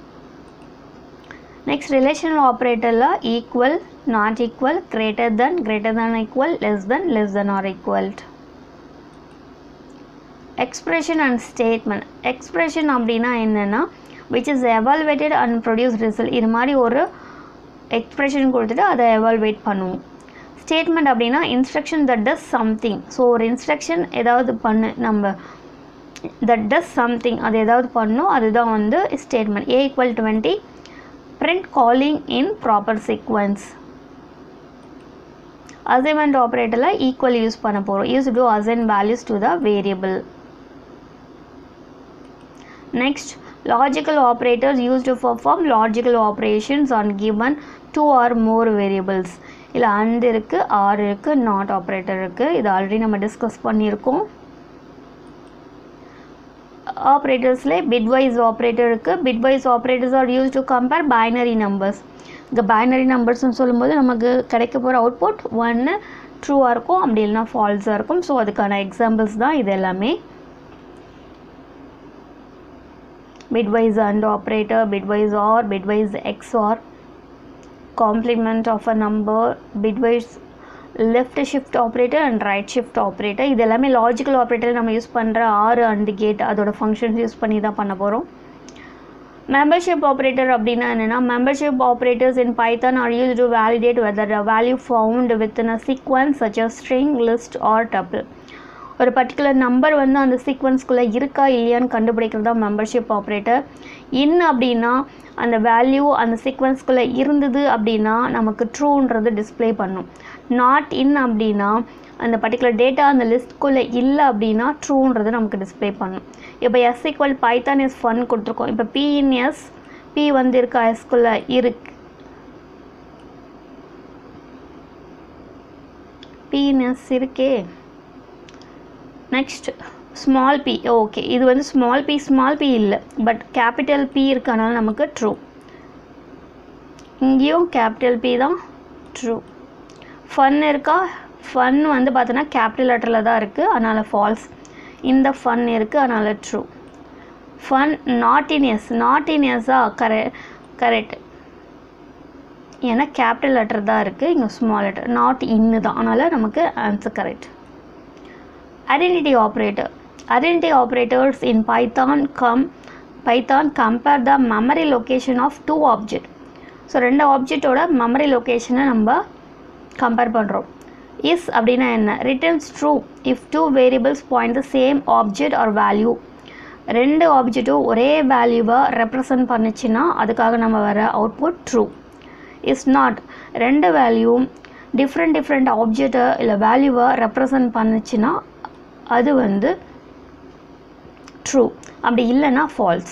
Next relational operatorல equal, not equal, greater than, greater than equal, less than, less than or equal. Expression and statement. Expression அப்படின்னா என்னன்னா which is evaluated and produced result இது மாதிரி ஒரு எக்ஸ்ப்ரெஷன் கொடுத்துட்டு அதை எவால்வேட் பண்ணுவோம் ஸ்டேட்மெண்ட் அப்படின்னா instruction that does something so ஒரு இன்ஸ்ட்ரக்ஷன் ஏதாவது பண்ணு நம்ம தட் டஸ் சம்திங் அது ஏதாவது பண்ணும் அதுதான் வந்து statement A equal twenty print calling in proper sequence assignment ஆப்ரேட்டரில் ஈக்குவல் யூஸ் பண்ண போகிறோம் use to assign values to the variable next logical operators used to perform logical operations on given two or more variables இல்லை அண்ட் இருக்குது ஆர் இருக்குது நாட் ஆப்ரேட்டர் இருக்குது இது ஆல்ரெடி நம்ம டிஸ்கஸ் பண்ணியிருக்கோம் ஆப்ரேட்டர்ஸில் பிட்வைஸ் ஆப்ரேட்டர் இருக்குது bitwise operators are use to compare binary numbers இங்கே பைனரி நம்பர்ஸ்னு சொல்லும்போது நமக்கு கிடைக்க போகிற அவுட்புட் ஒன்று ட்ரூவாக இருக்கும் அப்படி இல்லைனா ஃபால்ஸாக இருக்கும் ஸோ அதுக்கான எக்ஸாம்பிள்ஸ் தான் இது எல்லாமே bitwise AND operator, bitwise OR, bitwise XOR, complement of a number, bitwise left shift operator and right shift operator இது எல்லாமே லாஜிக்கல் ஆப்ரேட்டர் நம்ம யூஸ் பண்ணுற ஆறு அண்ட் கேட் அதோட ஃபங்க்ஷன்ஸ் யூஸ் பண்ணி தான் பண்ண போகிறோம் மெம்பர்ஷிப் ஆப்ரேட்டர் அப்படின்னா என்னென்னா membership operators in Python are use to validate whether value found within a sequence such a string list or tuple ஒரு பர்டிகுலர் நம்பர் வந்து அந்த சீக்வன்ஸ்குள்ளே இருக்கா இல்லையான்னு கண்டுபிடிக்கிறது தான் மெம்பர்ஷிப் ஆப்ரேட்டர் இன் அப்படின்னா அந்த வேல்யூ அந்த சீக்வன்ஸ்குள்ளே இருந்தது அப்படின்னா நமக்கு ட்ரூன்றது டிஸ்ப்ளே பண்ணும் நாட் இன் அப்படின்னா அந்த பர்டிகுலர் டேட்டா அந்த லிஸ்ட்குள்ளே இல்லை அப்படின்னா ட்ரூன்றது நமக்கு டிஸ்ப்ளே பண்ணும் இப்போ S equal Python is fun கொடுத்துருக்கோம் இப்போ பி இன் எஸ் பி வந்து இருக்கா எஸ்குள்ளே இருக்கு பி இன் எஸ் இருக்கே நெக்ஸ்ட் ஸ்மால் பி ஓகே இது வந்து ஸ்மால் பி ஸ்மால் பி இல்லை பட் கேபிட்டல் பி இருக்கனால நமக்கு ட்ரூ இங்கேயும் கேபிட்டல் பி தான் ட்ரூ ஃபன் இருக்கா ஃபன் வந்து பார்த்தோன்னா கேபிட்டல் லெட்டரில் தான் இருக்குது அதனால் ஃபால்ஸ் இந்த ஃபன் இருக்குது அதனால் true fun not in S not in எஸ்ஸா கரெ கரெக்ட் ஏன்னா கேபிட்டல் லெட்டர் தான் இருக்குது இங்கே ஸ்மால் லெட்டர் நாட் இன்னு தான் அதனால் நமக்கு answer correct identity operator identity operators in python come python compare the memory location of two object so ரெண்டு ஆப்ஜெக்டோட மெமரி லொக்கேஷனை நம்ம கம்பேர் பண்ணுறோம் இஸ் அப்படின்னா என்ன returns true if two variables point the same object or value ரெண்டு ஆப்ஜெக்ட்டும் ஒரே வேல்யூவை ரெப்ரசன்ட் பண்ணுச்சுன்னா அதுக்காக நம்ம வர அவுட்புட் ட்ரூ இஸ் நாட் ரெண்டு வேல்யூவும் டிஃப்ரெண்ட் டிஃப்ரெண்ட் ஆப்ஜெக்டை இல்லை வேல்யூவை ரெப்ரசன்ட் பண்ணுச்சுன்னா அது வந்து ட்ரூ அப்படி இல்லைன்னா ஃபால்ஸ்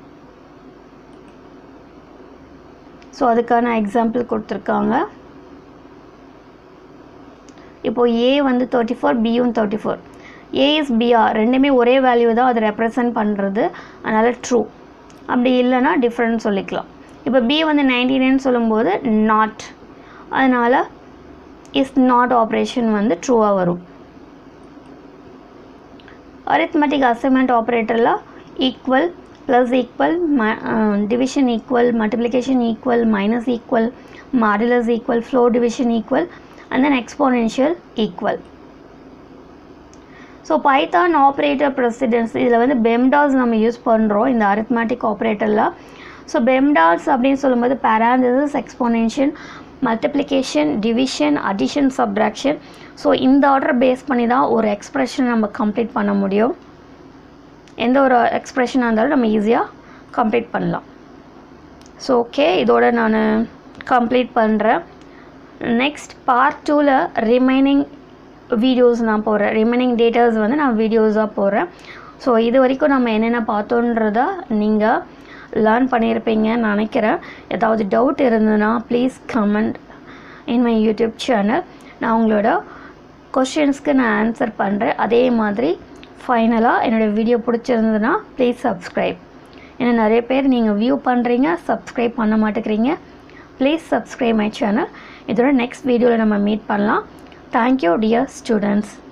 ஸோ அதுக்கான எக்ஸாம்பிள் கொடுத்துருக்காங்க இப்போது ஏ வந்து தேர்ட்டி ஃபோர் பியும் thirty four A is B are ரெண்டுமே ஒரே வேல்யூ தான் அது ரெப்ரசன்ட் பண்ணுறது அதனால் ட்ரூ அப்படி இல்லைன்னா டிஃப்ரெண்ட் சொல்லிக்கலாம் இப்போ பி வந்து நைன்டி நைன் சொல்லும்போது நாட் அதனால் இஸ் நாட் ஆப்ரேஷன் வந்து ட்ரூவாக வரும் arithmetic assignment operatorல equal plus equal mi- uh, division equal multiplication equal minus equal modulus equal floor division equal and then exponential equal so Python operator precedence இதில் வந்து பெம்டாஸ் நம்ம யூஸ் பண்ணுறோம் இந்த அரித்மேட்டிக் ஆப்ரேட்டரில் ஸோ பெம்டாஸ் அப்படின்னு சொல்லும்போது parentheses exponentiation multiplication division addition subtraction so இந்த ஆர்டர் பேஸ் பண்ணி தான் ஒரு எக்ஸ்ப்ரெஷன் நம்ம கம்ப்ளீட் பண்ண முடியும் எந்த ஒரு எக்ஸ்ப்ரெஷனாக இருந்தாலும் நம்ம ஈஸியாக கம்ப்ளீட் பண்ணலாம் ஸோ ஓகே இதோட நான் கம்ப்ளீட் பண்ணுறேன் நெக்ஸ்ட் பார்ட் டூவில் ரிமைனிங் வீடியோஸ் நான் போடுறேன் ரிமைனிங் டேட்டாஸ் வந்து நான் வீடியோஸாக போடுறேன் ஸோ இது வரைக்கும் நம்ம என்னென்ன பார்த்தோன்றத நீங்கள் லேர்ன் பண்ணியிருப்பீங்கன்னு நினைக்கிறேன் ஏதாவது டவுட் இருந்ததுன்னா please comment in my YouTube channel நான் உங்களோட கொஷின்ஸ்க்கு நான் ஆன்சர் பண்ணுறேன் அதே மாதிரி ஃபைனலாக என்னோடய வீடியோ பிடிச்சிருந்ததுன்னா ப்ளீஸ் சப்ஸ்கிரைப் ஏன்னா நிறைய பேர் நீங்கள் வியூ பண்ணுறீங்க சப்ஸ்கிரைப் பண்ண மாட்டேங்கிறீங்க ப்ளீஸ் சப்ஸ்கிரைப் மை சேனல் இதோட நெக்ஸ்ட் வீடியோவில் நம்ம மீட் பண்ணலாம் தேங்க்யூ டியர் ஸ்டூடெண்ட்ஸ்